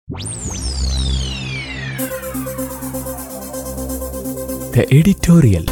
The editorial.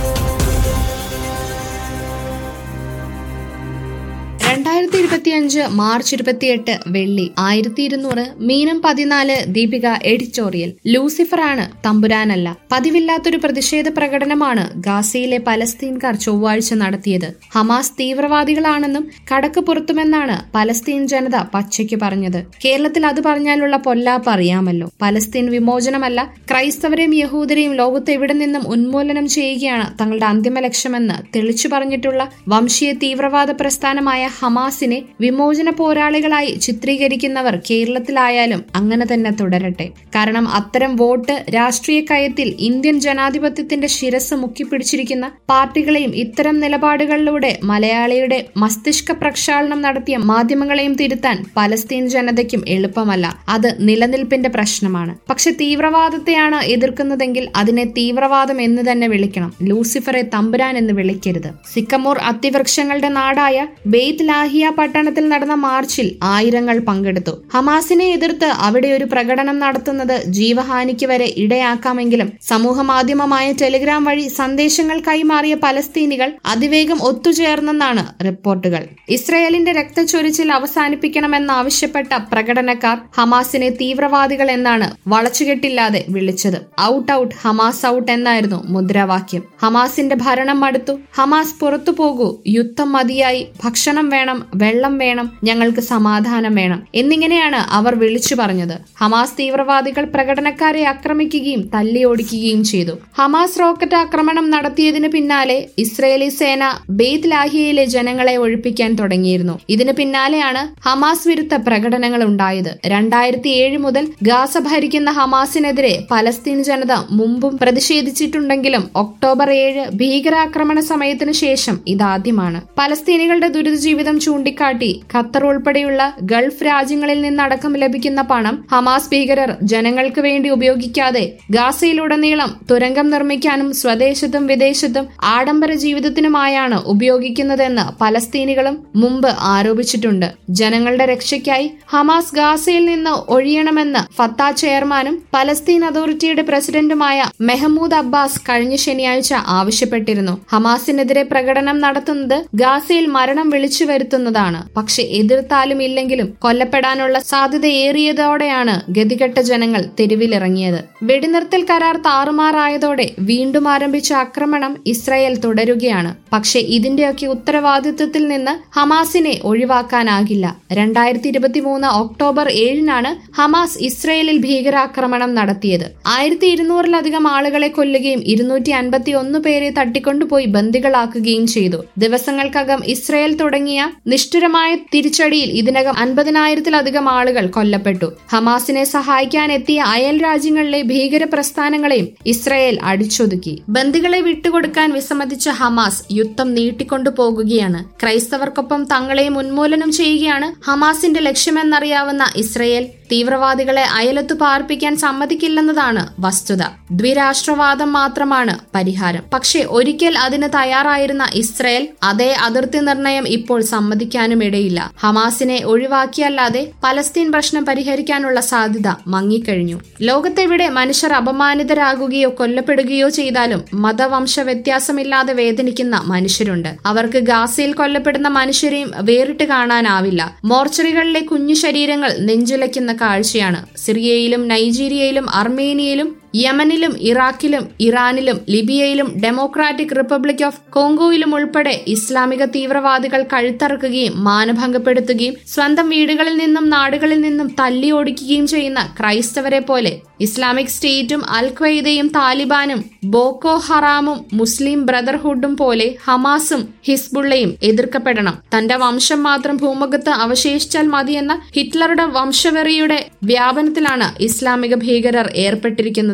രണ്ടായിരത്തി ഇരുപത്തിയഞ്ച് March ഇരുപത്തിയെട്ട് വെള്ളി ആയിരത്തി ഇരുന്നൂറ് മീനം പതിനാല് ദീപിക എഡിറ്റോറിയൽ ലൂസിഫറാണ് തമ്പുരാനല്ല പതിവില്ലാത്തൊരു പ്രതിഷേധ പ്രകടനമാണ് ഗാസയിലെ പലസ്തീൻകാർ ചൊവ്വാഴ്ച നടത്തിയത് ഹമാസ് തീവ്രവാദികളാണെന്നും കടക്ക് പുറത്തുമെന്നാണ് പലസ്തീൻ ജനത പച്ചയ്ക്ക് പറഞ്ഞത് കേരളത്തിൽ അത് പറഞ്ഞാലുള്ള പൊല്ലാപ്പ് അറിയാമല്ലോ പലസ്തീൻ വിമോചനമല്ല ക്രൈസ്തവരെയും യഹൂദരെയും ലോകത്ത് എവിടെ നിന്നും ഉന്മൂലനം ചെയ്യുകയാണ് തങ്ങളുടെ അന്തിമ ലക്ഷ്യമെന്ന് തെളിച്ചു പറഞ്ഞിട്ടുള്ള വംശീയ തീവ്രവാദ പ്രസ്ഥാനമായ ഹമാസിനെ വിമോചന പോരാളികളായി ചിത്രീകരിക്കുന്നവർ കേരളത്തിലായാലും അങ്ങനെ തന്നെ തുടരട്ടെ കാരണം അത്തരം വോട്ട് രാഷ്ട്രീയ കയത്തിൽ ഇന്ത്യൻ ജനാധിപത്യത്തിന്റെ ശിരസ് മുക്കിപ്പിടിച്ചിരിക്കുന്ന പാർട്ടികളെയും ഇത്തരം നിലപാടുകളിലൂടെ മലയാളിയുടെ മസ്തിഷ്ക പ്രക്ഷാളനം നടത്തിയ മാധ്യമങ്ങളെയും തിരുത്താൻ പലസ്തീൻ ജനതയ്ക്കും എളുപ്പമല്ല അത് നിലനിൽപ്പിന്റെ പ്രശ്നമാണ് പക്ഷെ തീവ്രവാദത്തെയാണ് എതിർക്കുന്നതെങ്കിൽ അതിനെ തീവ്രവാദം എന്ന് തന്നെ വിളിക്കണം ലൂസിഫറെ തമ്പുരാൻ എന്ന് വിളിക്കരുത് സിക്കമൂർ അത്തിവൃക്ഷങ്ങളുടെ നാടായ ബെയ്ത്ത് ലാഹിയ പട്ടണത്തിൽ നടന്ന മാർച്ചിൽ ആയിരങ്ങൾ പങ്കെടുത്തു ഹമാസിനെ എതിർത്ത് അവിടെ ഒരു പ്രകടനം നടത്തുന്നത് ജീവഹാനിക്ക് വരെ ഇടയാക്കാമെങ്കിലും സമൂഹ മാധ്യമമായ ടെലിഗ്രാം വഴി സന്ദേശങ്ങൾ കൈമാറിയ പലസ്തീനികൾ അതിവേഗം ഒത്തുചേർന്നെന്നാണ് റിപ്പോർട്ടുകൾ ഇസ്രയേലിന്റെ രക്തച്ചൊരിച്ചിൽ അവസാനിപ്പിക്കണമെന്നാവശ്യപ്പെട്ട പ്രകടനക്കാർ ഹമാസിനെ തീവ്രവാദികൾ എന്നാണ് വളച്ചുകെട്ടില്ലാതെ വിളിച്ചത് ഔട്ട് ഔട്ട് ഹമാസ് ഔട്ട് എന്നായിരുന്നു മുദ്രാവാക്യം ഹമാസിന്റെ ഭരണം മടുത്തു ഹമാസ് പുറത്തു പോകൂ യുദ്ധം മതിയായി ഭക്ഷണം വേണം വെള്ളം വേണം ഞങ്ങൾക്ക് സമാധാനം വേണം എന്നിങ്ങനെയാണ് അവർ വിളിച്ചു പറഞ്ഞത് ഹമാസ് തീവ്രവാദികൾ പ്രകടനക്കാരെ ആക്രമിക്കുകയും തല്ലിയോടിക്കുകയും ചെയ്തു ഹമാസ് റോക്കറ്റ് ആക്രമണം നടത്തിയതിനു പിന്നാലെ ഇസ്രയേലി സേന ബെയ്ത്ത് ലാഹിയയിലെ ജനങ്ങളെ ഒഴിപ്പിക്കാൻ തുടങ്ങിയിരുന്നു ഇതിന് പിന്നാലെയാണ് ഹമാസ് വിരുദ്ധ പ്രകടനങ്ങൾ ഉണ്ടായത് രണ്ടായിരത്തി ഏഴ് മുതൽ ഗാസ ഭരിക്കുന്ന ഹമാസിനെതിരെ പലസ്തീൻ ജനത മുമ്പും പ്രതിഷേധിച്ചിട്ടുണ്ടെങ്കിലും ഒക്ടോബർ ഏഴ് ഭീകരാക്രമണ സമയത്തിനു ശേഷം ഇതാദ്യമാണ് പലസ്തീനികളുടെ ദുരിത ജീവിതം ചൂണ്ടിക്കാട്ടി ഖത്തർ ഉൾപ്പെടെയുള്ള ഗൾഫ് രാജ്യങ്ങളിൽ നിന്നടക്കം ലഭിക്കുന്ന പണം ഹമാസ് ഭീകരർ ജനങ്ങൾക്ക് വേണ്ടി ഉപയോഗിക്കാതെ ഗാസയിലുടനീളം തുരങ്കം നിർമ്മിക്കാനും സ്വദേശത്തും വിദേശത്തും ആഡംബര ജീവിതത്തിനുമായാണ് ഉപയോഗിക്കുന്നതെന്ന് പലസ്തീനികളും മുമ്പ് ആരോപിച്ചിട്ടുണ്ട് ജനങ്ങളുടെ രക്ഷയ്ക്കായി ഹമാസ് ഗാസയിൽ നിന്ന് ഒഴിയണമെന്ന് ഫത്ത ചെയർമാനും പലസ്തീൻ അതോറിറ്റിയുടെ പ്രസിഡന്റുമായ മെഹമ്മൂദ് അബ്ബാസ് കഴിഞ്ഞ ശനിയാഴ്ച ആവശ്യപ്പെട്ടിരുന്നു ഹമാസിനെതിരെ പ്രകടനം നടത്തുന്നത് ഗാസയിൽ മരണം വിളിച്ചു വരുത്തുന്നതാണ് പക്ഷെ എതിർത്താലും ഇല്ലെങ്കിലും കൊല്ലപ്പെടാനുള്ള സാധ്യത ഏറിയതോടെയാണ് ഗതികെട്ട ജനങ്ങൾ തെരുവിലിറങ്ങിയത് വെടിനിർത്തൽ കരാർ താറുമാറായതോടെ വീണ്ടും ആരംഭിച്ച ആക്രമണം ഇസ്രായേൽ തുടരുകയാണ് പക്ഷെ ഇതിന്റെയൊക്കെ ഉത്തരവാദിത്വത്തിൽ നിന്ന് ഹമാസിനെ ഒഴിവാക്കാനാകില്ല രണ്ടായിരത്തി ഇരുപത്തി മൂന്ന് ഒക്ടോബർ ഏഴിനാണ് ഹമാസ് ഇസ്രയേലിൽ ഭീകരാക്രമണം നടത്തിയത് ആയിരത്തി ഇരുന്നൂറിലധികം ആളുകളെ കൊല്ലുകയും ഇരുന്നൂറ്റി അൻപത്തി ഒന്ന് പേരെ തട്ടിക്കൊണ്ടുപോയി ബന്ദികളാക്കുകയും ചെയ്തു ദിവസങ്ങൾക്കകം ഇസ്രയേൽ തുടങ്ങിയ നിഷ്ഠുരമായ തിരിച്ചടിയിൽ ഇതിനകം അൻപതിനായിരത്തിലധികം ആളുകൾ കൊല്ലപ്പെട്ടു ഹമാസിനെ സഹായിക്കാൻ എത്തിയ അയൽ രാജ്യങ്ങളിലെ ഭീകര പ്രസ്ഥാനങ്ങളെയും ഇസ്രയേൽ അടിച്ചൊതുക്കി ബന്ദികളെ വിട്ടുകൊടുക്കാൻ വിസമ്മതിച്ച ഹമാസ് യുദ്ധം നീട്ടിക്കൊണ്ടു പോകുകയാണ് ക്രൈസ്തവർക്കൊപ്പം തങ്ങളെയും ഉന്മൂലനം ചെയ്യുകയാണ് ഹമാസിന്റെ ലക്ഷ്യമെന്നറിയാവുന്ന ഇസ്രയേൽ തീവ്രവാദികളെ അയലത്തു പാർപ്പിക്കാൻ സമ്മതിക്കില്ലെന്നതാണ് വസ്തുത ദ്വിരാഷ്ട്രവാദം മാത്രമാണ് പരിഹാരം പക്ഷേ ഒരിക്കൽ അതിന് തയ്യാറായിരുന്ന ഇസ്രയേൽ അതേ അതിർത്തി നിർണയം ഇപ്പോൾ സമ്മതിക്കാനും ഇടയില്ല ഹമാസിനെ ഒഴിവാക്കിയല്ലാതെ പലസ്തീൻ പ്രശ്നം പരിഹരിക്കാനുള്ള സാധ്യത മങ്ങിക്കഴിഞ്ഞു ലോകത്തെവിടെ മനുഷ്യർ അപമാനിതരാകുകയോ കൊല്ലപ്പെടുകയോ ചെയ്താലും മതവംശ വ്യത്യാസമില്ലാതെ വേദനിക്കുന്ന മനുഷ്യരുണ്ട് അവർക്ക് ഗാസയിൽ കൊല്ലപ്പെടുന്ന മനുഷ്യരെയും വേറിട്ട് കാണാനാവില്ല മോർച്ചറികളിലെ കുഞ്ഞു ശരീരങ്ങൾ നെഞ്ചുലയ്ക്കുന്ന കാഴ്ചയാണ് സിറിയയിലും നൈജീരിയയിലും അർമേനിയയിലും യമനിലും ഇറാഖിലും ഇറാനിലും ലിബിയയിലും ഡെമോക്രാറ്റിക് റിപ്പബ്ലിക് ഓഫ് കോങ്കോയിലും ഉൾപ്പെടെ ഇസ്ലാമിക തീവ്രവാദികൾ കഴുത്തറക്കുകയും മാനഭംഗപ്പെടുത്തുകയും സ്വന്തം വീടുകളിൽ നിന്നും നാടുകളിൽ നിന്നും തല്ലി ഓടിക്കുകയും ചെയ്യുന്ന ക്രൈസ്തവരെ പോലെ ഇസ്ലാമിക് സ്റ്റേറ്റും അൽ ഖ്വയ്ദയും താലിബാനും ബോക്കോ ഹറാമും മുസ്ലിം ബ്രദർഹുഡും പോലെ ഹമാസും ഹിസ്ബുള്ളയും എതിർക്കപ്പെടണം തന്റെ വംശം മാത്രം ഭൂമുഖത്ത് അവശേഷിച്ചാൽ മതിയെന്ന ഹിറ്റ്ലറുടെ വംശവെറിയുടെ വ്യാപനത്തിലാണ് ഇസ്ലാമിക ഭീകരർ ഏർപ്പെട്ടിരിക്കുന്നത്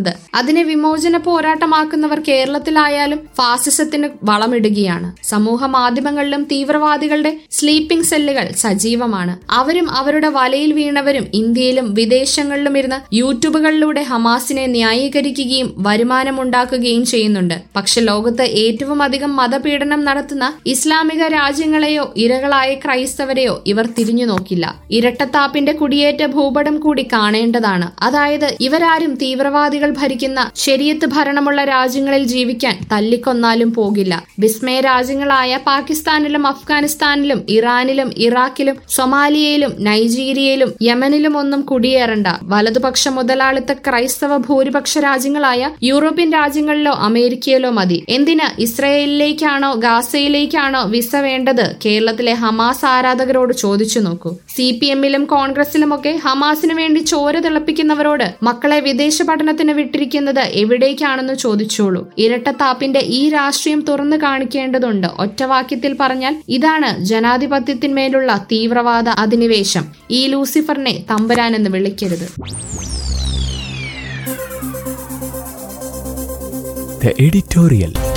നടത്തുന്നത് അതിനെ വിമോചന പോരാട്ടമാക്കുന്നവർ കേരളത്തിലായാലും ഫാസിസത്തിന് വളമിടുകയാണ് സമൂഹ മാധ്യമങ്ങളിലും തീവ്രവാദികളുടെ സ്ലീപ്പിംഗ് സെല്ലുകൾ സജീവമാണ് അവരും അവരുടെ വലയിൽ വീണവരും ഇന്ത്യയിലും വിദേശങ്ങളിലും ഇരുന്ന് യൂട്യൂബുകളിലൂടെ ഹമാസിനെ ന്യായീകരിക്കുകയും വരുമാനമുണ്ടാക്കുകയും ചെയ്യുന്നുണ്ട് പക്ഷെ ലോകത്ത് ഏറ്റവും അധികം മതപീഡനം നടത്തുന്ന ഇസ്ലാമിക രാജ്യങ്ങളെയോ ഇരകളായ ക്രൈസ്തവരെയോ ഇവർ തിരിഞ്ഞു നോക്കില്ല ഇരട്ടത്താപ്പിന്റെ കുടിയേറ്റ ഭൂപടം കൂടി കാണേണ്ടതാണ് അതായത് ഇവരാരും തീവ്രവാദികൾ ഭരിക്കുന്ന ശരിയത്ത് ഭരണമുള്ള രാജ്യങ്ങളിൽ ജീവിക്കാൻ തല്ലിക്കൊന്നാലും പോകില്ല വിസ്മയ രാജ്യങ്ങളായ പാകിസ്ഥാനിലും അഫ്ഗാനിസ്ഥാനിലും ഇറാനിലും ഇറാഖിലും സൊമാലിയയിലും നൈജീരിയയിലും യമനിലും ഒന്നും കുടിയേറണ്ട വലതുപക്ഷ മുതലാളിത്ത ക്രൈസ്തവ ഭൂരിപക്ഷ രാജ്യങ്ങളായ യൂറോപ്യൻ രാജ്യങ്ങളിലോ അമേരിക്കയിലോ മതി എന്തിന് ഇസ്രയേലിലേക്കാണോ ഗാസയിലേക്കാണോ വിസ വേണ്ടത് കേരളത്തിലെ ഹമാസ് ആരാധകരോട് ചോദിച്ചു നോക്കൂ സി പി എമ്മിലും കോൺഗ്രസിലുമൊക്കെ ഹമാസിനു വേണ്ടി ചോര തിളപ്പിക്കുന്നവരോട് മക്കളെ വിദേശ പഠനത്തിന് വിട്ടിരിക്കുന്നത് എവിടേക്കാണെന്ന് ചോദിച്ചോളൂ ഇരട്ടത്താപ്പിന്റെ ഈ രാഷ്ട്രീയം തുറന്നു കാണിക്കേണ്ടതുണ്ട് ഒറ്റവാക്യത്തിൽ പറഞ്ഞാൽ ഇതാണ് ജനാധിപത്യത്തിന്മേലുള്ള തീവ്രവാദ അധിനിവേശം ഈ ലൂസിഫറിനെ തമ്പുരാൻ എന്ന് വിളിക്കരുത് The editorial.